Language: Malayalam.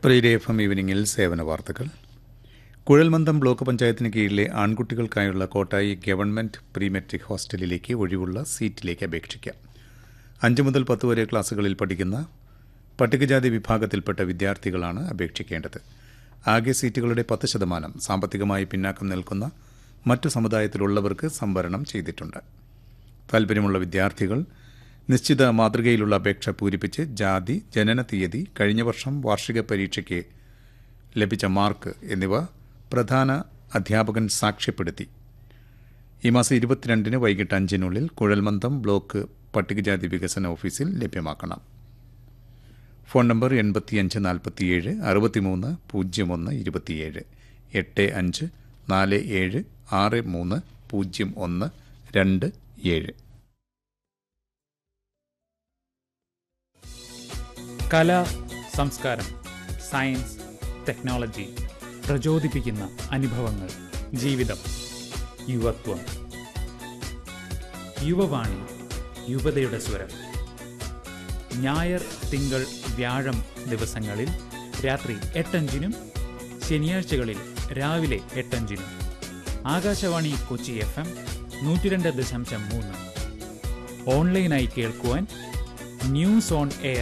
പ്രിയരെ എഫ് എം ഈവനിങ്ങിൽ സേവന വാർത്തകൾ കുഴൽമന്ദം ബ്ലോക്ക് പഞ്ചായത്തിന് കീഴിലെ ആൺകുട്ടികൾക്കായുള്ള കോട്ടായി ഗവൺമെന്റ് പ്രീ മെട്രിക് ഹോസ്റ്റലിലേക്ക് ഒഴിവുള്ള സീറ്റിലേക്ക് അപേക്ഷിക്കാം അഞ്ച് മുതൽ പത്ത് വരെ ക്ലാസുകളിൽ പഠിക്കുന്ന പട്ടികജാതി വിഭാഗത്തിൽപ്പെട്ട വിദ്യാർത്ഥികളാണ് അപേക്ഷിക്കേണ്ടത് ആകെ സീറ്റുകളുടെ പത്ത് ശതമാനം സാമ്പത്തികമായി പിന്നാക്കം നിൽക്കുന്ന മറ്റു സമുദായത്തിലുള്ളവർക്ക് സംവരണം ചെയ്തിട്ടുണ്ട് താൽപ്പര്യമുള്ള വിദ്യാർത്ഥികൾ നിശ്ചിത മാതൃകയിലുള്ള അപേക്ഷ പൂരിപ്പിച്ച് ജാതി ജനന തീയതി കഴിഞ്ഞ വർഷം വാർഷിക പരീക്ഷയ്ക്ക് ലഭിച്ച മാർക്ക് എന്നിവ പ്രധാന അധ്യാപകൻ സാക്ഷ്യപ്പെടുത്തി ഈ മാസം ഇരുപത്തിരണ്ടിന് വൈകിട്ട് അഞ്ചിനുള്ളിൽ കുഴൽമന്ദം ബ്ലോക്ക് പട്ടികജാതി വികസന ഓഫീസിൽ ലഭ്യമാക്കണം ഫോൺ നമ്പർ എൺപത്തിയഞ്ച് നാൽപ്പത്തിയേഴ് അറുപത്തിമൂന്ന് പൂജ്യം ഒന്ന് ഇരുപത്തിയേഴ് എട്ട് അഞ്ച് നാല് ഏഴ് ആറ് മൂന്ന് പൂജ്യം ഒന്ന് രണ്ട് ഏഴ് കല സംസ്കാരം സയൻസ് ടെക്നോളജി പ്രചോദിപ്പിക്കുന്ന അനുഭവങ്ങൾ ജീവിതം യുവത്വം യുവവാണി യുവതയുടെ സ്വരം ഞായർ തിങ്കൾ വ്യാഴം ദിവസങ്ങളിൽ രാത്രി എട്ടഞ്ചിനും ശനിയാഴ്ചകളിൽ രാവിലെ എട്ടഞ്ചിനും ആകാശവാണി കൊച്ചി എഫ് എം നൂറ്റിരണ്ട് ദശാംശം മൂന്ന് ഓൺലൈനായി കേൾക്കുവാൻ ന്യൂസ് ഓൺ എയർ